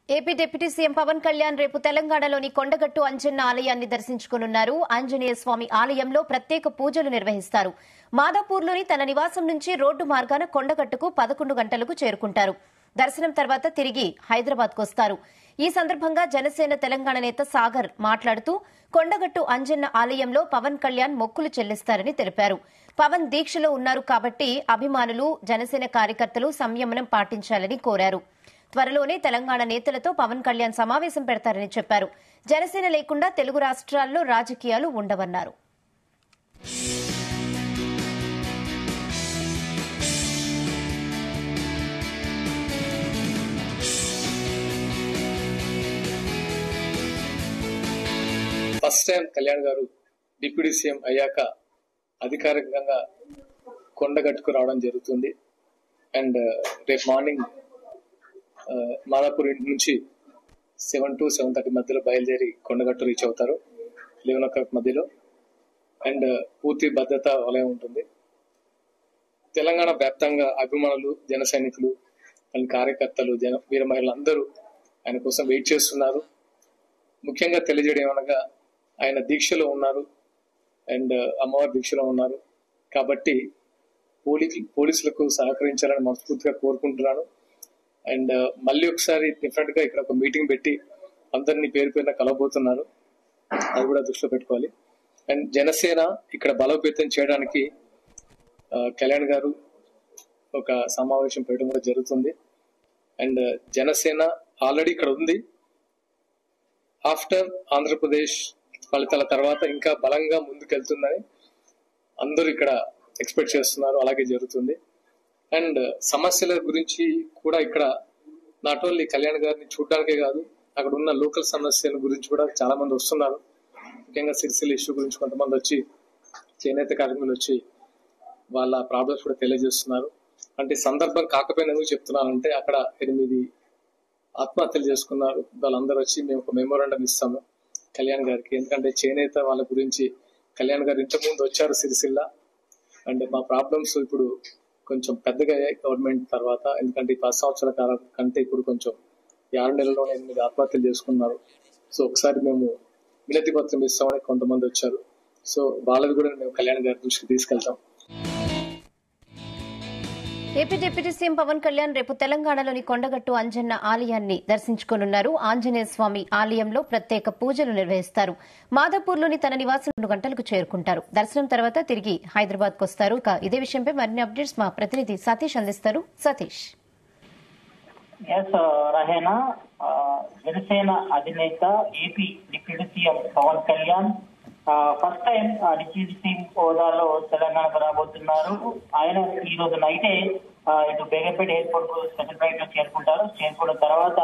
AP deputy CM Pawan Kalyan రేపు తెలంగాణలోని కొండగట్టు అంజన్న ఆలయాన్ని దర్శించుకోనున్నారు ఆంజనేయ స్వామి ఆలయంలో ప్రత్యేక పూజలు నిర్వహిస్తారు మాదాపూర్లోని తన నివాసం నుంచి రోడ్డు మార్గాన కొండగట్టుకు పదకొండు గంటలకు చేరుకుంటారు దర్శనం తర్వాత తిరిగి హైదరాబాద్కు వస్తారు ఈ సందర్భంగా జనసేన తెలంగాణ నేత సాగర్ మాట్లాడుతూ కొండగట్టు అంజన్న ఆలయంలో పవన్ కళ్యాణ్ మొక్కులు చెల్లిస్తారని తెలిపారు పవన్ దీక్షలో ఉన్నారు కాబట్టి అభిమానులు జనసేన కార్యకర్తలు సంయమనం పాటించాలని కోరారు త్వరలోనే తెలంగాణ నేతలతో పవన్ కళ్యాణ్ సమావేశం పెడతారని చెప్పారు జనసేన లేకుండా తెలుగు రాష్ట్రాల్లో రాజకీయాలు ఉండవన్నారు ఫస్ట్ టైం కళ్యాణ్ గారు డిప్యూటీ సీఎం అయ్యాక అధికారికంగా కొండగట్టుకు రావడం జరుగుతుంది అండ్ రేపు మార్నింగ్ మాదాపూర్ ఇంటి నుంచి సెవెన్ టు సెవెన్ థర్టీ మధ్యలో బయలుదేరి కొండగట్టు రీచ్ అవుతారు లెవెన్ ఓ క్లాక్ మధ్యలో అండ్ పూర్తి భద్రత వలయం ఉంటుంది తెలంగాణ వ్యాప్తంగా అభిమానులు జన సైనికులు అండ్ కార్యకర్తలు జన వీర మహిళలు అందరూ ఆయన కోసం వెయిట్ చేస్తున్నారు ముఖ్యంగా తెలియజేయడం ఏమనగా ఆయన దీక్షలో ఉన్నారు అండ్ అమ్మవారి దీక్షలో ఉన్నారు కాబట్టి పోలీ పోలీసులకు సహకరించాలని మనస్ఫూర్తిగా కోరుకుంటున్నాను అండ్ మళ్ళీ ఒకసారి డిఫరెంట్ గా ఇక్కడ ఒక మీటింగ్ పెట్టి అందరినీ పేరు పేరున కలవబోతున్నారు అది కూడా దృష్టిలో పెట్టుకోవాలి అండ్ జనసేన ఇక్కడ బలోపేతం చేయడానికి ఆ, కళ్యాణ్ గారు ఒక సమావేశం పెట్టడం కూడా జరుగుతుంది అండ్ జనసేన ఆల్రెడీ ఇక్కడ ఉంది ఆఫ్టర్ ఆంధ్రప్రదేశ్ ఫలితాల తర్వాత ఇంకా బలంగా ముందుకెళ్తుందని అందరూ ఇక్కడ ఎక్స్పెక్ట్ చేస్తున్నారు అలాగే జరుగుతుంది అండ్ సమస్యల గురించి కూడా ఇక్కడ నాట్ ఓన్లీ కళ్యాణ్ గారిని చూడడానికే కాదు అక్కడ ఉన్న లోకల్ సమస్యల గురించి కూడా చాలా మంది వస్తున్నారు ముఖ్యంగా సిరిసిల్ల ఇష్యూ గురించి కొంతమంది వచ్చి చేనేత కార్మికులు వచ్చి వాళ్ళ ప్రాబ్లమ్స్ కూడా తెలియజేస్తున్నారు అంటే సందర్భం కాకపోయినా ఎందుకు చెప్తున్నానంటే అక్కడ ఎనిమిది ఆత్మహత్యలు చేసుకున్నారు వాళ్ళందరూ వచ్చి మేము ఒక మెమోరాండం ఇస్తాము కళ్యాణ్ గారికి ఎందుకంటే చేనేత వాళ్ళ గురించి కళ్యాణ్ గారు ఇంతకు ముందు వచ్చారు సిరిసిల్ల అండ్ మా ప్రాబ్లమ్స్ ఇప్పుడు కొంచెం పెద్దగా అయ్యాయి గవర్నమెంట్ తర్వాత ఎందుకంటే ఈ పది సంవత్సరాల కాలం కంటే ఇప్పుడు కొంచెం ఈ ఆరు నెలల్లోనే ఎనిమిది ఆత్మహత్యలు చేసుకున్నారు సో ఒకసారి మేము వినతి పత్రం ఇస్తామని కొంతమంది వచ్చారు సో వాళ్ళది కూడా మేము కళ్యాణ్ గారి దృష్టికి తీసుకెళ్తాం AP deputy CM Pawan Kalyan రేపు తెలంగాణలోని కొండగట్టు అంజన్న ఆలయాన్ని దర్శించుకోనున్నారు ఆంజనేయ స్వామి ఆలయంలో ప్రత్యేక పూజలు నిర్వహిస్తారు మాదాపూర్లోని తన నివాసం రెండు గంటలకు చేరుకుంటారు దర్శనం తర్వాత తిరిగి హైదరాబాద్కు వస్తారు ఇక ఇదే విషయంపై మరిన్ని అప్డేట్స్ మా ప్రతినిధి సతీష్ అందిస్తారు సతీష్ ఎస్ రహేనా ఆ, జనసేన అధినేత AP deputy CM Pawan Kalyan first time deputy CM హోదాలో తెలంగాణకు రాబోతున్నారు ఆయన ఈ రోజు నైటే ఆ, ఇటు బేగంపేట ఎయిర్పోర్ట్ కు స్పెషల్ ఫ్లైట్ లో చేరుకుంటారు చేరుకున్న తర్వాత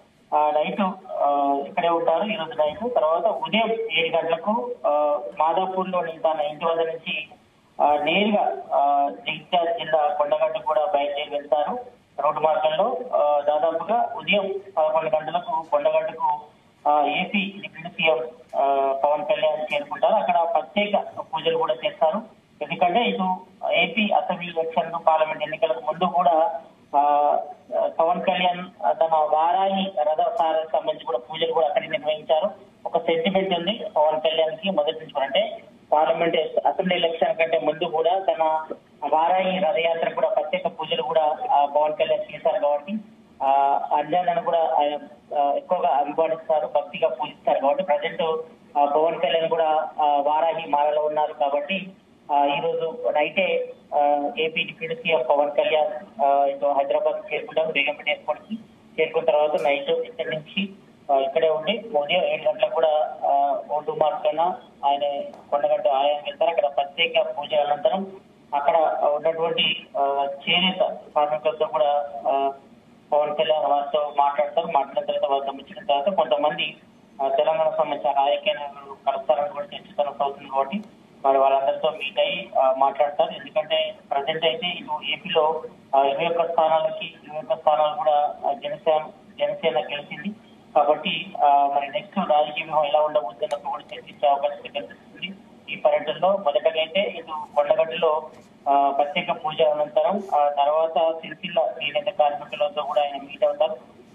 నైట్ ఇక్కడే ఉంటారు ఈ రోజు నైట్ తర్వాత ఉదయం ఏడు గంటలకు ఆ, మాదాపూర్లోని తన ఇంటి వద్ద నుంచి ఆ, నేరుగా ఆ, జగిత్యాల జిల్లా కొండగట్టు కూడా బయలుదేరి వెళ్తారు రోడ్డు మార్గంలో ఆ, దాదాపుగా ఉదయం పదకొండు గంటలకు కొండగట్టుకు ఆ, ఏపీ డిప్యూటీ సీఎం ఆ, పవన్ కళ్యాణ్ చేరుకుంటారు అక్కడ ప్రత్యేక పూజలు కూడా చేస్తారు ఎందుకంటే ఇటు ఏపీ అసెంబ్లీ ఎలక్షన్ పార్లమెంట్ ఎన్నికలకు ముందు కూడా ఆ, ఆ, పవన్ కళ్యాణ్ ఆ, తన వారాయి రథసారానికి సంబంధించి కూడా పూజలు కూడా అక్కడే నిర్వహించారు ఒక సెంటిమెంట్ ఉంది పవన్ కళ్యాణ్ కి మొదటి నుంచి కూడా అంటే పార్లమెంట్ అసెంబ్లీ ఎలక్షన్ కంటే ముందు కూడా తన వారాయి రథయాత్ర కూడా ప్రత్యేక పూజలు కూడా ఆ, పవన్ కళ్యాణ్ చేశారు కాబట్టి ఆ అంజాలను కూడా ఆయన ఆ, ఎక్కువగా అభిమానిస్తారు భక్తిగా పూజిస్తారు కాబట్టి ప్రజెంట్ పవన్ కళ్యాణ్ కూడా ఆ, వారాహి మాలలో ఉన్నారు కాబట్టి ఆ, ఈ రోజు నైటే ఆ, AP deputy CM Pawan Kalyan ఆ, ఇటు హైదరాబాద్ చేరుకుంటారు బేగంపేట ఎయిర్పోర్ట్ కి చేరుకున్న తర్వాత నైట్ ఇక్కడి నుంచి ఆ, ఇక్కడే ఉండి ఉదయం ఏడు గంటలకు కూడా ఆ, ఓటు మార్పున ఆయన కొండగట్టు ఆలయం వెళ్తారు అక్కడ ప్రత్యేక పూజ అనంతరం అక్కడ ఉన్నటువంటి ఆ, చేనేత కార్మికులతో కూడా ఆ, పవన్ కళ్యాణ్ వారితో మాట్లాడతారు మాట్లాడిన తర్వాత వారితో ముచ్చిన తర్వాత కొంతమంది ఆ, తెలంగాణ సంబంధించిన రాజకీయ నాయకులు కలుస్తారని కూడా చర్చ అవుతుంది కాబట్టి మరి వాళ్ళందరితో మీట్ అయ్యి ఆ, మాట్లాడతారు ఎందుకంటే ప్రజెంట్ అయితే ఇటు ఏపీలో ఆ, ఇరవై ఒక్క స్థానాలకి ఇరవై ఒక్క స్థానాలు కూడా ఆ, జనసేన జనసేన గెలిచింది కాబట్టి ఆ, మరి నెక్స్ట్ రాజకీయ వ్యూహం ఎలా ఉండబోతున్నప్పుడు కూడా చర్చించే అవకాశం కనిపిస్తుంది ఈ పర్యటనలో మొదటగా అయితే ఇటు కొండగట్టులో ఆ, ప్రత్యేక పూజ అనంతరం ఆ తర్వాత సిరిసిల్ల చేనేత కార్మికులతో కూడా ఆయన మీట్ అవుతారు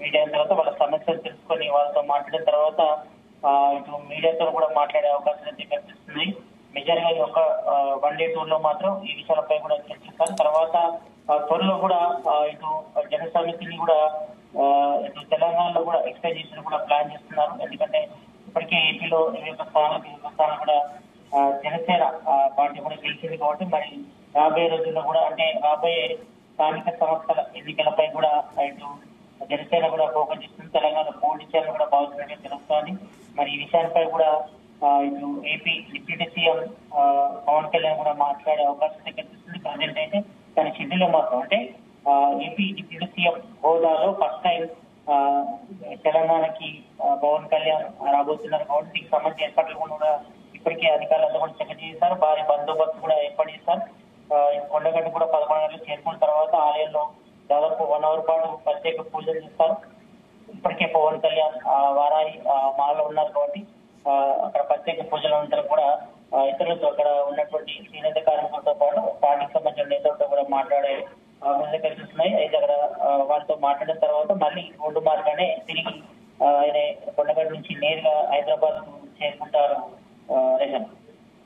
మీట్ అయిన తర్వాత వాళ్ళ సమస్యలు తెలుసుకొని వాళ్ళతో మాట్లాడిన తర్వాత ఆ, ఇటు మీడియాతో కూడా మాట్లాడే అవకాశాలు అయితే కనిపిస్తున్నాయి మెజర్ గా ఈ ఒక వన్ డే టూర్ లో మాత్రం ఈ విషయాలపై కూడా చర్చిస్తారు తర్వాత ఆ, త్వరలో కూడా ఆ, ఇటు జన సమితిని కూడా ఆ, ఇటు తెలంగాణలో కూడా ఎక్స్పెడిషన్ కూడా ప్లాన్ చేస్తున్నారు ఎందుకంటే ఇప్పటికే ఏపీలో ఇరవై ఒక్క స్థానాలకు ఇరవై ఒక్క స్థానాలు కూడా ఆ, జనసేన ఆ, పార్టీ కూడా గెలిచింది కాబట్టి మరి రాబోయే రోజుల్లో కూడా అంటే రాబోయే స్థానిక సంస్థల ఎన్నికలపై కూడా ఇటు జనసేన కూడా ఫోకస్ చేస్తుంది తెలంగాణ పోటీ చేయాలని కూడా భావిస్తున్నట్టు తెలుస్తోంది మరి ఈ విషయాలపై కూడా ఆ, ఇటు ఏపీ డిప్యూటీ సీఎం ఆ, పవన్ కళ్యాణ్ కూడా మాట్లాడే అవకాశం అయితే కనిపిస్తుంది ప్రజెంట్ అయితే తన షెడ్యూల్ మాత్రం అంటే ఆ, ఏపీ డిప్యూటీ సీఎం హోదాలో ఫస్ట్ టైం ఆ, తెలంగాణకి ఆ, పవన్ కళ్యాణ్ రాబోతున్నారు కాబట్టి దీనికి సంబంధించిన ఏర్పాట్లు కూడా ఇప్పటికే అధికారులంతా కూడా చెక్ చేశారు భారీ బందోబస్తు కూడా ఏర్పాటు చేశారు ఆ, ఈ కొండగట్టు కూడా పదకొండు గంటలకు చేరుకున్న తర్వాత ఆలయంలో దాదాపు వన్ అవర్ పాటు ప్రత్యేక పూజలు చేస్తారు ఇప్పటికే పవన్ కళ్యాణ్ ఆ, వారాయి ఆ, మాలో ఉన్నారు కాబట్టి ఆ, అక్కడ ప్రత్యేక పూజల అనంతరం కూడా ఆ, ఇతరులతో అక్కడ ఉన్నటువంటి చేనేత కార్మికులతో పాటు పార్టీకి సంబంధించిన నేతలతో కూడా మాట్లాడే అవకాశాలు కనిపిస్తున్నాయి అయితే అక్కడ ఆ, వాళ్ళతో మాట్లాడిన తర్వాత మళ్ళీ రోడ్డు మార్గానే తిరిగి ఆ, ఆయన కొండగట్టు నుంచి నేరుగా హైదరాబాద్ కు చేరుకుంటారు ఆ, రేషన్